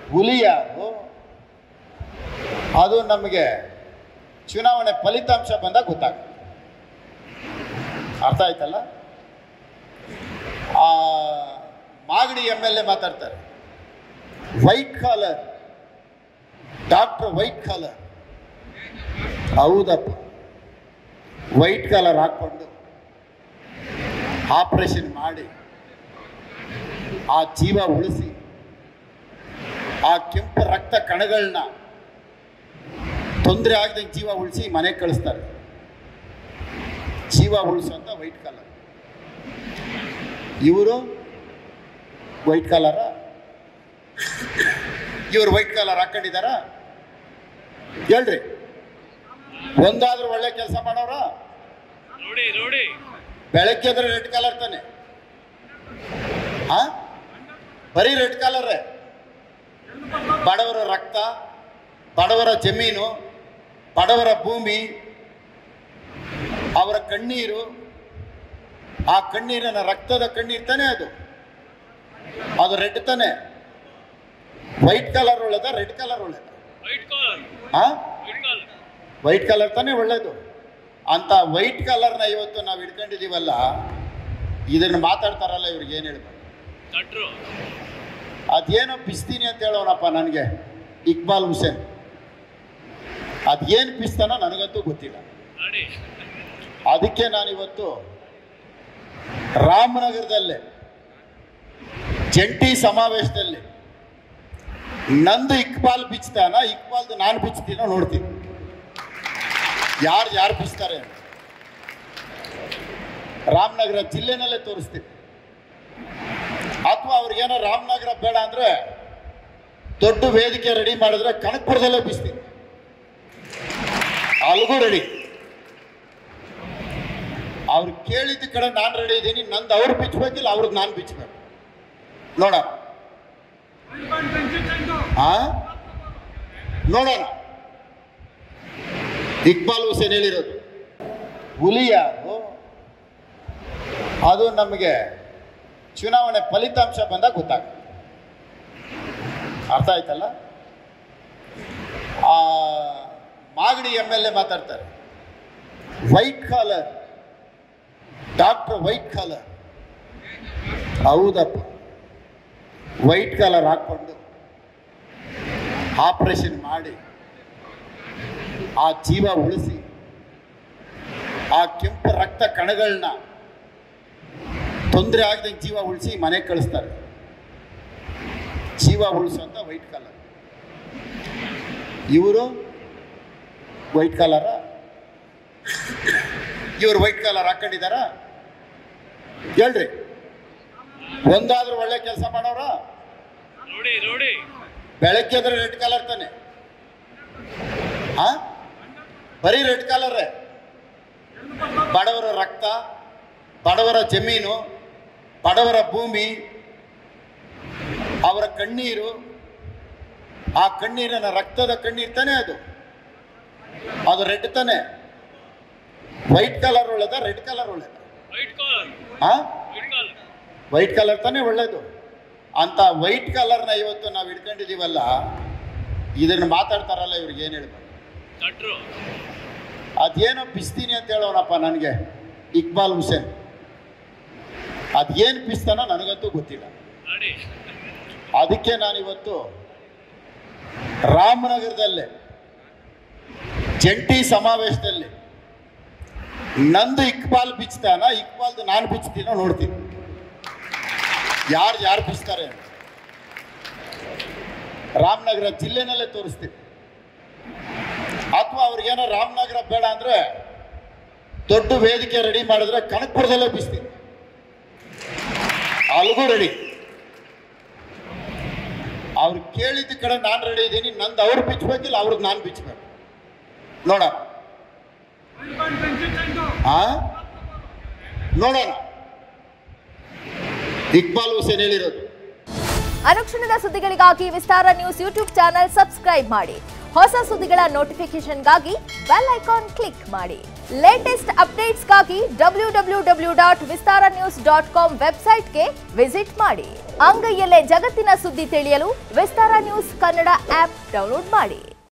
ಹುಲಿ ಯಾರು ಅದು ನಮಗೆ ಚುನಾವಣೆ ಫಲಿತಾಂಶ ಬಂದಾಗ ಗೊತ್ತಾಗುತ್ತೆ ಅರ್ಥ ಆಯ್ತಲ್ಲ ಆ, ಮಾಗಡಿ ಎಮ್ ಎಲ್ ಎ ಮಾತಾಡ್ತಾರೆ white collar doctor white collar ಹೌದಪ್ಪ ವೈಟ್ ಕಾಲರ್ ಹಾಕ್ಕೊಂಡು ಆಪರೇಷನ್ ಮಾಡಿ ಆ ಜೀವ ಉಳಿಸಿ ಆ ಕೆಂಪು ರಕ್ತ ಕಣಗಳನ್ನ ತೊಂದರೆ ಆಗದಂಗೆ ಜೀವ ಉಳಿಸಿ ಮನೆಗೆ ಕಳಿಸ್ತಾರೆ ಜೀವ ಉಳಿಸೋಂಥ ವೈಟ್ ಕಾಲರ್ ಇವರು ವೈಟ್ ಕಾಲರ ಇವರು ವೈಟ್ ಕಾಲರ್ ಹಾಕೊಂಡಿದಾರ ಹೇಳ್ರಿ ಒಂದಾದ್ರೂ ಒಳ್ಳೆ ಕೆಲಸ ಮಾಡೋರ ನೋಡಿ ನೋಡಿ ಬೆಳಗ್ಗೆ ಎದ್ರೆ ರೆಡ್ ಕಲರ್ ತಾನೆ ಹಾ ಬರೀ ರೆಡ್ ಕಲರೇ ಬಡವರ ರಕ್ತ ಬಡವರ ಜಮೀನು ಬಡವರ ಭೂಮಿ ಅವರ ಕಣ್ಣೀರು ಆ ಕಣ್ಣೀರಿನ ರಕ್ತದ ಕಣ್ಣೀರು ತಾನೇ ಅದು ಅದು ರೆಡ್ ತಾನೆ ವೈಟ್ ಕಲರ್ ಒಳ್ಳೇದ ರೆಡ್ ಕಲರ್ ಒಳ್ಳೇದ ವೈಟ್ ಕಾಲರ್ ಹಾ ವೈಟ್ ಕಾಲರ್ ವೈಟ್ ಕಲರ್ ತಾನೇ ಒಳ್ಳೇದು ಅಂತ ವೈಟ್ ಕಲರ್ನ ಇವತ್ತು ನಾವು ಇಟ್ಕೊಂಡಿದ್ದೀವಲ್ಲ ಇದನ್ನು ಮಾತಾಡ್ತಾರಲ್ಲ ಇವ್ರಿಗೆ ಏನು ಹೇಳ್ಬೇಕು ತಟ್ರು ಅದೇನೋ ಬಿಸ್ತೀನಿ ಅಂತ ಹೇಳೋನಪ್ಪ ನನಗೆ ಇಕ್ಬಾಲ್ ಹುಸೇನ್ ಅದೇನು ಬಿಸ್ತಾನೋ ನನಗಂತೂ ಗೊತ್ತಿಲ್ಲ ನೋಡಿ ಅದಕ್ಕೆ ನಾನಿವತ್ತು ರಾಮನಗರದಲ್ಲೇ ಜಂಟಿ ಸಮಾವೇಶದಲ್ಲಿ ನಂದು ಇಕ್ಬಾಲ್ ಬಿಚ್ತಾನ ಇಕ್ಬಾಲ್ದು ನಾನು ಬಿಚ್ತೀನೋ ನೋಡ್ತೀನಿ ಯಾರು ಯಾರು ಬಿಚ್ತಾರೆ ಅಂತ. ರಾಮನಗರ ಜಿಲ್ಲೆನಲ್ಲೇ ತೋರಿಸ್ತೀನಿ ಅಥವಾ ಅವ್ರಿಗೇನೋ ರಾಮನಗರ ಬೇಡ ಅಂದ್ರೆ ದೊಡ್ಡ ವೇದಿಕೆ ರೆಡಿ ಮಾಡಿದ್ರೆ ಕನಕಪುರದಲ್ಲೇ ಬಿಸ್ತೀನಿ ಅಲ್ಗೂ ರೆಡಿ ಅವ್ರು ಕೇಳಿದ ಕಡೆ ನಾನು ರೆಡಿ ಇದ್ದೀನಿ ನಂದು ಅವ್ರು ಬಿಚ್ಚಬೇಕಿಲ್ಲ ಅವ್ರಿಗೆ ನಾನು ಬಿಚ್ಚಬೇಕು ನೋಡೋಣ ಆ ನೋಡೋಣ ಇಕ್ಬಾಲ್ ಹುಸೇನ್ ಹೇಳಿರೋದು ಹುಲಿ ಯಾರು ಅದು ನಮಗೆ ಚುನಾವಣೆ ಫಲಿತಾಂಶ ಬಂದಾಗ ಗೊತ್ತಾಗುತ್ತೆ ಅರ್ಥ ಆಯ್ತಲ್ಲ ಆ ಮಾಗಡಿ ಎಮ್ ಎಲ್ ಎ ಮಾತಾಡ್ತಾರೆ white collar doctor white collar ಹೌದಪ್ಪ ವೈಟ್ ಕಾಲರ್ ಹಾಕ್ಕೊಂಡು ಆಪರೇಷನ್ ಮಾಡಿ ಆ ಜೀವ ಉಳಿಸಿ ಆ ಕೆಂಪು ರಕ್ತ ಕಣಗಳನ್ನ ತೊಂದರೆ ಆಗದಂಗೆ ಜೀವ ಉಳಿಸಿ ಮನೆಗೆ ಕಳಿಸ್ತಾರೆ ಜೀವ ಉಳಿಸೋಂಥ ವೈಟ್ ಕಲರ್ ಇವರು ವೈಟ್ ಕಲರ ಇವರು ವೈಟ್ ಕಲರ್ ಹಾಕೊಂಡಿದಾರ ಹೇಳ್ರಿ ಒಂದಾದ್ರೂ ಒಳ್ಳೆ ಕೆಲಸ ಮಾಡೋರ ನೋಡಿ ನೋಡಿ ಬೆಳಗ್ಗೆ ಎದ್ರೆ ರೆಡ್ ಕಲರ್ ತಾನೆ ಹಾ ಬರೀ ರೆಡ್ ಕಲರೇ ಬಡವರ ರಕ್ತ ಬಡವರ ಜಮೀನು ಬಡವರ ಭೂಮಿ ಅವರ ಕಣ್ಣೀರು ಆ ಕಣ್ಣೀರಿನ ರಕ್ತದ ಕಣ್ಣೀರು ತಾನೇ ಅದು ಅದು ರೆಡ್ ತಾನೆ ವೈಟ್ ಕಲರ್ ಒಳ್ಳೇದ ರೆಡ್ ಕಲರ್ ಒಳ್ಳೇದ ವೈಟ್ ಕಾಲರ್ ಹಾ ವೈಟ್ ಕಾಲರ್ ವೈಟ್ ಕಲರ್ ತಾನೇ ಒಳ್ಳೇದು ಅಂತ ವೈಟ್ ಕಲರ್ನ ಇವತ್ತು ನಾವು ಇಟ್ಕೊಂಡಿದ್ದೀವಲ್ಲ ಇದನ್ನು ಮಾತಾಡ್ತಾರಲ್ಲ ಇವ್ರಿಗೆ ಏನು ಹೇಳ್ಬೇಕು ತಟ್ರು ಅದೇನೋ ಬಿಸ್ತೀನಿ ಅಂತ ಹೇಳೋನಪ್ಪ ನನಗೆ ಇಕ್ಬಾಲ್ ಹುಸೇನ್ ಅದೇನು ಬಿಸ್ತಾನೋ ನನಗಂತೂ ಗೊತ್ತಿಲ್ಲ ನೋಡಿ ಅದಕ್ಕೆ ನಾನಿವತ್ತು ರಾಮನಗರದಲ್ಲೇ ಜಂಟಿ ಸಮಾವೇಶದಲ್ಲಿ ನಂದು ಇಕ್ಬಾಲ್ ಬಿಚ್ತಾನ ಇಕ್ಬಾಲ್ದು ನಾನು ಬಿಚ್ತೀನೋ ನೋಡ್ತೀನಿ ಯಾರು ಯಾರು ಬಿಚ್ತಾರೆ ಅಂತ. ರಾಮನಗರ ಜಿಲ್ಲೆನಲ್ಲೇ ತೋರಿಸ್ತೀನಿ ಅಥವಾ ಅವ್ರಿಗೇನೋ ರಾಮನಗರ ಬೇಡ ಅಂದ್ರೆ ದೊಡ್ಡ ವೇದಿಕೆ ರೆಡಿ ಮಾಡಿದ್ರೆ ಕನಕಪುರದಲ್ಲೇ ಬಿಸ್ತೀನಿ ಅಲ್ಗೂ ರೆಡಿ ಅವ್ರು ಕೇಳಿದ ಕಡೆ ನಾನು ರೆಡಿ ಇದ್ದೀನಿ ನಂದು ಅವ್ರು ಬಿಚ್ಚಬೇಕಿಲ್ಲ ಅವ್ರಿಗೆ ನಾನು ಬಿಚ್ಚಬೇಕು ನೋಡೋಣ ಆ ನೋಡೋಣ ಇಕ್ಬಾಲ್ ಹುಸೇನ್ ಹೇಳಿರೋದು ಅನುಕ್ಷಣದ ಸುದ್ದಿಗಳಿಗಾಗಿ Vistara news YouTube channel subscribe ಮಾಡಿ ಹೊಸ ಸುದ್ದಿಗಳ ನೋಟಿಫಿಕೇಶನ್ಗಾಗಿ ಬೆಲ್ ಐಕಾನ್ ಕ್ಲಿಕ್ ಮಾಡಿ ಲೇಟೆಸ್ಟ್ ಅಪ್ಡೇಟ್ಸ್ಗಾಗಿ W W W dot Vistara news dot com ವೆಬ್ಸೈಟ್ಗೆ ವಿಸಿಟ್ ಮಾಡಿ ಅಂಗೈಯಲ್ಲೇ ಜಗತ್ತಿನ ಸುದ್ದಿ ತಿಳಿಯಲು Vistara news Kannada app download ಮಾಡಿ